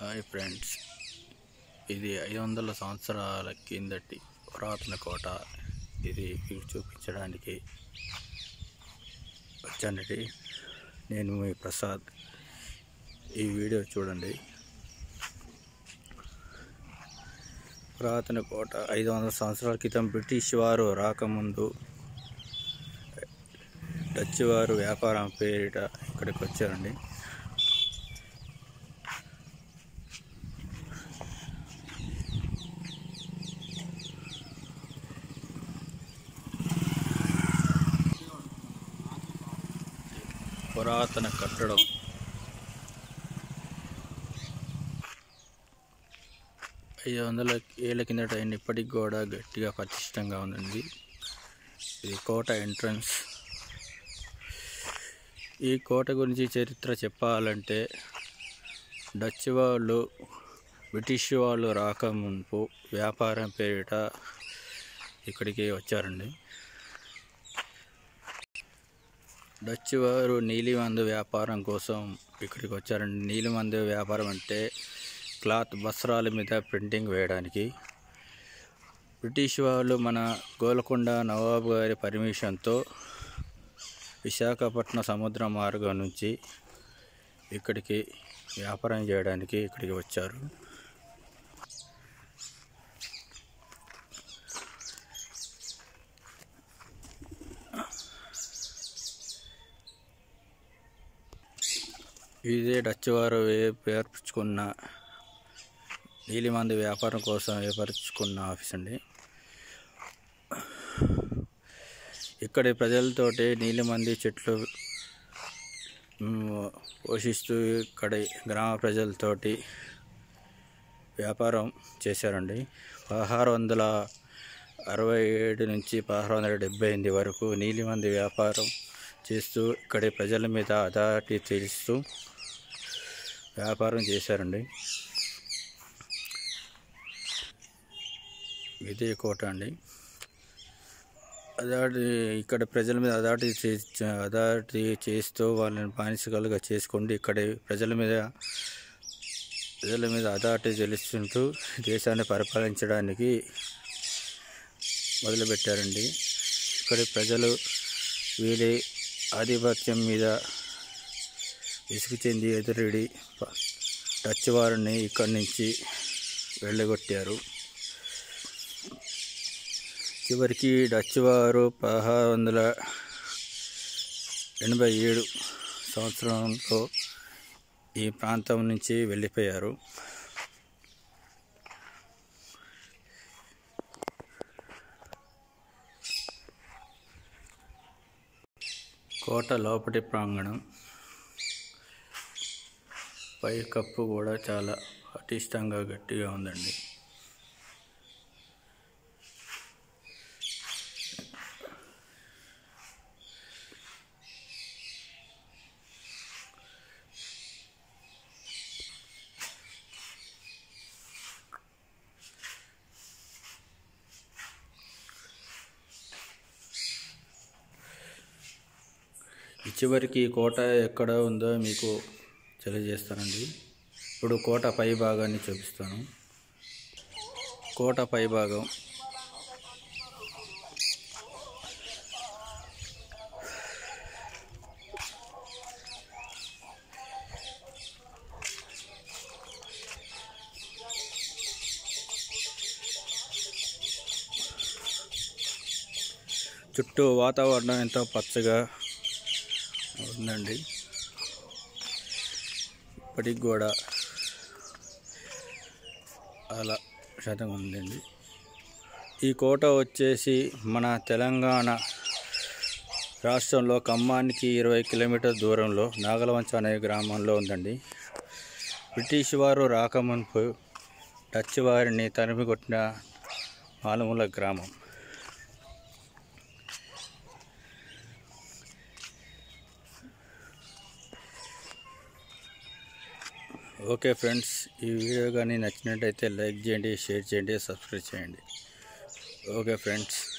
hi friends ఇది ఐదు వందల సంవత్సరాల కిందటి పురాతన కోట ఇది మీకు చూపించడానికి వచ్చానండి నేను మీ ప్రసాద్ ఈ వీడియో చూడండి పురాతన కోట ఐదు వందల సంవత్సరాల క్రితం బ్రిటిష్ వారు రాకముందు డచ్ వారు వ్యాపారం పేరిట ఇక్కడికి వచ్చారండి పురాతన కట్టడం ఐదు వందల ఏళ్ళ కిందట అయిన ఇప్పటికి కూడా గట్టిగా పటిష్టంగా ఉందండి ఇది కోట ఎంట్రన్స్ ఈ కోట గురించి చరిత్ర చెప్పాలంటే డచ్ వాళ్ళు బ్రిటిష్ వాళ్ళు రాకముందు వ్యాపారం పేరిట ఇక్కడికి వచ్చారండి డచ్ వారు నీలిమందు వ్యాపారం కోసం ఇక్కడికి వచ్చారండి నీలిమందు వ్యాపారం అంటే క్లాత్ వస్త్రాల మీద ప్రింటింగ్ వేయడానికి బ్రిటిష్ వాళ్ళు మన గోల్కొండ నవాబు గారి పర్మిషన్తో విశాఖపట్నం సముద్ర మార్గం నుంచి ఇక్కడికి వ్యాపారం చేయడానికి ఇక్కడికి వచ్చారు ఇదే డచ్ వారు ఏ- ఏర్పరచుకున్న నీలిమంది వ్యాపారం కోసం ఏర్పరచుకున్న ఆఫీస్ అండి ఇక్కడి ప్రజలతోటి నీలిమంది చెట్లు మ్, పోషిస్తూ ఇక్కడి గ్రామ ప్రజలతోటి వ్యాపారం చేశారండి పదహారు వందల అరవై ఏడు నుంచి పదహారు వందల డెబ్బై ఎనిమిది వరకు నీలిమంది వ్యాపారం చేస్తూ ఇక్కడి ప్రజల మీద అథారిటీ తెలుస్తూ వ్యాపారం చేశారండి ఇదే కోట అండి అదాటి ఇక్కడ ప్రజల మీద అదాటి అదాటి చేస్తూ వాళ్ళని బానిసలుగా చేసుకుంటూ ఇక్కడ ప్రజల మీద ప్రజల మీద అదాటి చెల్లిస్తుంటూ దేశాన్ని పరిపాలించడానికి మొదలుపెట్టారండి ఇక్కడి ప్రజలు వీరి ఆధిపత్యం మీద విసుగు చెంది ఎదురుడి ప- డచ్ వారిని ఇక్కడి నుంచి వెళ్ళగొట్టారు చివరికి డచ్ వారు పదహారు వందల ఎనభై ఏడు సంవత్సరంలో ఈ ప్రాంతం నుంచి వెళ్ళిపోయారు కోట లోపటి ప్రాంగణం పై కప్పు కూడా చాలా పటిష్టంగా గట్టిగా ఉందండి ఈ చివరికి ఈ కోట ఎక్కడ ఉందో మీకు తెలియజేస్తానండి ఇప్పుడు కోట పై భాగాన్ని చూపిస్తాను కోట పై భాగం చుట్టూ వాతావరణం ఎంతో పచ్చగా ఉందండి ఇప్పటికి కూడా అలా శాతం ఉందండి ఈ కోట వచ్చేసి మన తెలంగాణ రాష్ట్రంలో ఖమ్మానికి ఇరవై కిలోమీటర్ దూరంలో నాగలవంచ అనే గ్రామంలో ఉందండి బ్రిటిష్ వారు రాకమునుపు డచ్ వారిని తరిమి కొట్టిన మాలమూల గ్రామం ఓకే ఫ్రెండ్స్ ఈ వీడియో కానీ నచ్చినట్టయితే లైక్ చేయండి షేర్ చేయండి సబ్స్క్రైబ్ చేయండి ఓకే ఫ్రెండ్స్